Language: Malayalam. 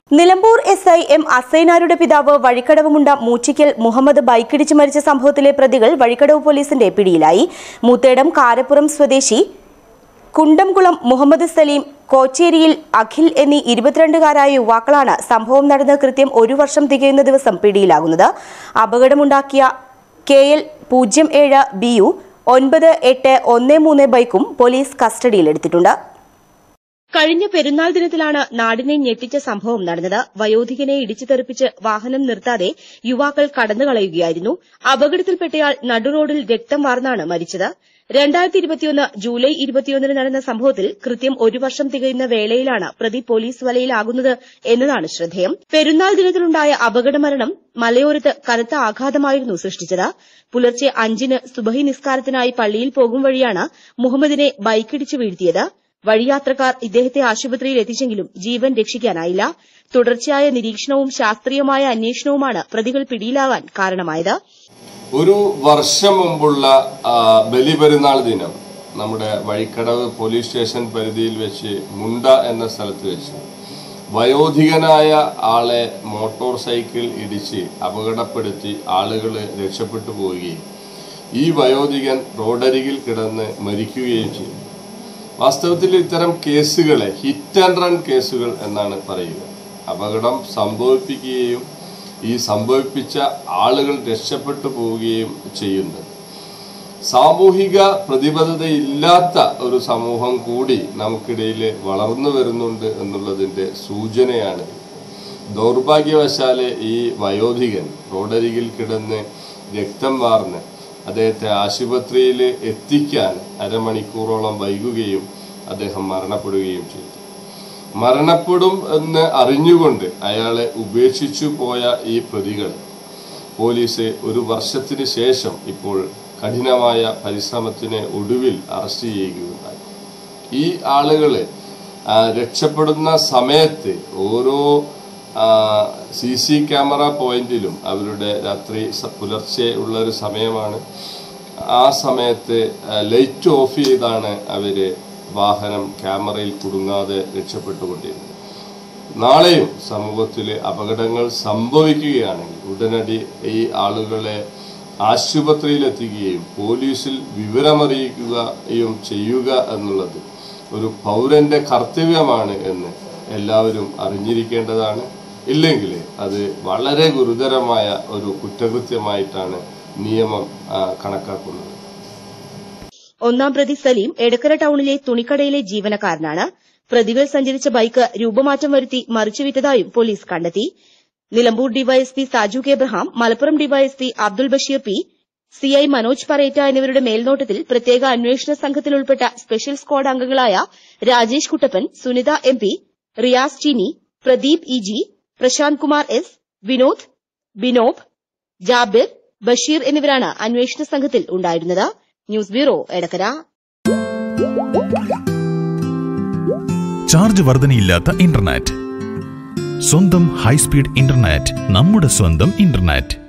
നിലമ്പൂർ എസ് ഐ എം അസൈനാരുടെ പിതാവ് വഴിക്കടവുമുണ്ട മൂച്ചിക്കൽ മുഹമ്മദ് ബൈക്കിടിച്ച് മരിച്ച സംഭവത്തിലെ പ്രതികൾ വഴിക്കടവ് പോലീസിന്റെ പിടിയിലായി മൂത്തേടം കാരപ്പുറം സ്വദേശി കുണ്ടംകുളം മുഹമ്മദ് സലീം കോച്ചേരിയിൽ അഖിൽ എന്നീ ഇരുപത്തിരണ്ടുകാരായ യുവാക്കളാണ് സംഭവം നടന്ന് കൃത്യം ഒരു വർഷം തികയുന്ന ദിവസം പിടിയിലാകുന്നത് അപകടമുണ്ടാക്കിയ കെ എൽ പൂജ്യം ഏഴ് ബി യു ഒൻപത് എട്ട് ഒന്ന് മൂന്ന് ബൈക്കും പോലീസ് കസ്റ്റഡിയിലെടുത്തിട്ടുണ്ട് കഴിഞ്ഞ പെരുന്നാൾ ദിനത്തിലാണ് നാടിനെ ഞെട്ടിച്ച സംഭവം നടന്നത് വയോധികനെ ഇടിച്ചു തെറിപ്പിച്ച് വാഹനം നിർത്താതെ യുവാക്കൾ കടന്നുകളയുകയായിരുന്നു അപകടത്തിൽപ്പെട്ടയാൾ നടുറോഡിൽ രക്തം വാർന്നാണ് മരിച്ചത് രണ്ടായിരത്തി ഇരുപത്തിയൊന്ന് ജൂലൈ ഇരുപത്തിയൊന്നിന് നടന്ന സംഭവത്തിൽ കൃത്യം ഒരു വർഷം തികയുന്ന വേളയിലാണ് പ്രതി പോലീസ് വലയിലാകുന്നത് എന്നതാണ് ശ്രദ്ധേയം പെരുന്നാൾ ദിനത്തിലുണ്ടായ അപകടമരണം മലയോരത്ത് കനത്ത ആഘാതമായിരുന്നു സൃഷ്ടിച്ചത് പുലർച്ചെ അഞ്ചിന് സുബഹി നിസ്കാരത്തിനായി പള്ളിയിൽ പോകും വഴിയാണ് മുഹമ്മദിനെ ബൈക്കിടിച്ച് വീഴ്ത്തിയത് വഴിയാത്രക്കാർ ഇദ്ദേഹത്തെ ആശുപത്രിയിൽ എത്തിച്ചെങ്കിലും ജീവൻ രക്ഷിക്കാനായില്ല തുടർച്ചയായ നിരീക്ഷണവും ശാസ്ത്രീയമായ അന്വേഷണവുമാണ് പ്രതികൾ പിടിയിലാകാൻ കാരണമായത് ഒരു വർഷം മുമ്പുള്ള ആ, ബലിപെരുന്നാൾ ദിനം നമ്മുടെ വഴിക്കടവ് പോലീസ് സ്റ്റേഷൻ പരിധിയിൽ വെച്ച് മുണ്ട എന്ന സ്ഥലത്ത് വെച്ച് വയോധികനായ ആളെ മോട്ടോർ സൈക്കിൾ ഇടിച്ച് അപകടപ്പെടുത്തി ആളുകൾ രക്ഷപ്പെട്ടു പോവുകയും ഈ വയോധികൻ റോഡരികിൽ കിടന്ന് മരിക്കുകയും ചെയ്തു വാസ്തവത്തിൽ ഇത്തരം കേസുകളെ ഹിറ്റ് ആൻഡ് റൺ കേസുകൾ എന്നാണ് പറയുക അപകടം സംഭവിപ്പിക്കുകയും ഈ സംഭവിപ്പിച്ച ആളുകൾ രക്ഷപ്പെട്ടു പോവുകയും ചെയ്യുന്നത് സാമൂഹിക പ്രതിബദ്ധതയില്ലാത്ത ഒരു സമൂഹം കൂടി നമുക്കിടയിൽ വളർന്നു വരുന്നുണ്ട് എന്നുള്ളതിന്റെ സൂചനയാണ് ദൗർഭാഗ്യവശാല് ഈ വയോധികൻ റോഡരികിൽ കിടന്ന് രക്തം വാർന്ന് അദ്ദേഹത്തെ ആശുപത്രിയിൽ എത്തിക്കാൻ അരമണിക്കൂറോളം വൈകുകയും അദ്ദേഹം മരണപ്പെടുകയും ചെയ്തു മരണപ്പെടും എന്ന് അറിഞ്ഞുകൊണ്ട് അയാളെ ഉപേക്ഷിച്ചു പോയ ഈ പ്രതികൾ പോലീസ് ഒരു വർഷത്തിന് ശേഷം ഇപ്പോൾ കഠിനമായ പരിശ്രമത്തിന് ഒടുവിൽ അറസ്റ്റ് ചെയ്യുകയുണ്ടായി ഈ ആളുകള് ആ, രക്ഷപ്പെടുന്ന സമയത്ത് ഓരോ സി സി ക്യാമറ പോയിന്റിലും അവരുടെ രാത്രി സ- പുലർച്ചെ ഉള്ള ഒരു സമയമാണ് ആ സമയത്ത് ആ, ലൈറ്റ് ഓഫ് ചെയ്താണ് അവര് വാഹനം ക്യാമറയിൽ കുടുങ്ങാതെ രക്ഷപ്പെട്ടുകൊണ്ടിരുന്നത് നാളെയും സമൂഹത്തിൽ അപകടങ്ങൾ സംഭവിക്കുകയാണെങ്കിൽ ഉടനടി ഈ ആളുകളെ ആശുപത്രിയിൽ എത്തിക്കുകയും പോലീസിൽ വിവരമറിയിക്കുകയും ചെയ്യുക എന്നുള്ളത് ഒരു പൗരന്റെ കർത്തവ്യമാണ് എന്ന് എല്ലാവരും അറിഞ്ഞിരിക്കേണ്ടതാണ് ഇല്ലെങ്കിൽ അത് വളരെ ഗുരുതരമായ ഒരു കുറ്റകൃത്യമായിട്ടാണ് നിയമം ആ, കണക്കാക്കുന്നത് ഒന്നാം പ്രതി സലീം എടക്കര ടൌണിലെ തുണിക്കടയിലെ ജീവനക്കാരനാണ് പ്രതികൾ സഞ്ചരിച്ച ബൈക്ക് രൂപമാറ്റം വരുത്തി മറിച്ചുവിറ്റതായും പോലീസ് കണ്ടെത്തി Nilambur DYSP Saju K Abraham Malappuram DYSP Abdul Basheer P CI Manoj പറേറ്റ എന്നിവരുടെ മേൽനോട്ടത്തിൽ പ്രത്യേക അന്വേഷണ സംഘത്തിൽ ഉൾപ്പെട്ട സ്പെഷ്യൽ സ്ക്വാഡ് അംഗങ്ങളായ Rajesh Kuttappan Sunitha M P Riyas Cheeni Pradeep E G Prashanth Kumar S Vinod Binob Jabir Basheer എന്നിവരാണ് അന്വേഷണ സംഘത്തിൽ ഉണ്ടായിരുന്നത് ന്യൂസ് ബ്യൂറോ എടക്കര ചാർജ് വർധനയില്ലാത്ത ഇന്റർനെറ്റ് സ്വന്തം ഹൈസ്പീഡ് ഇന്റർനെറ്റ് നമ്മുടെ സ്വന്തം ഇന്റർനെറ്റ്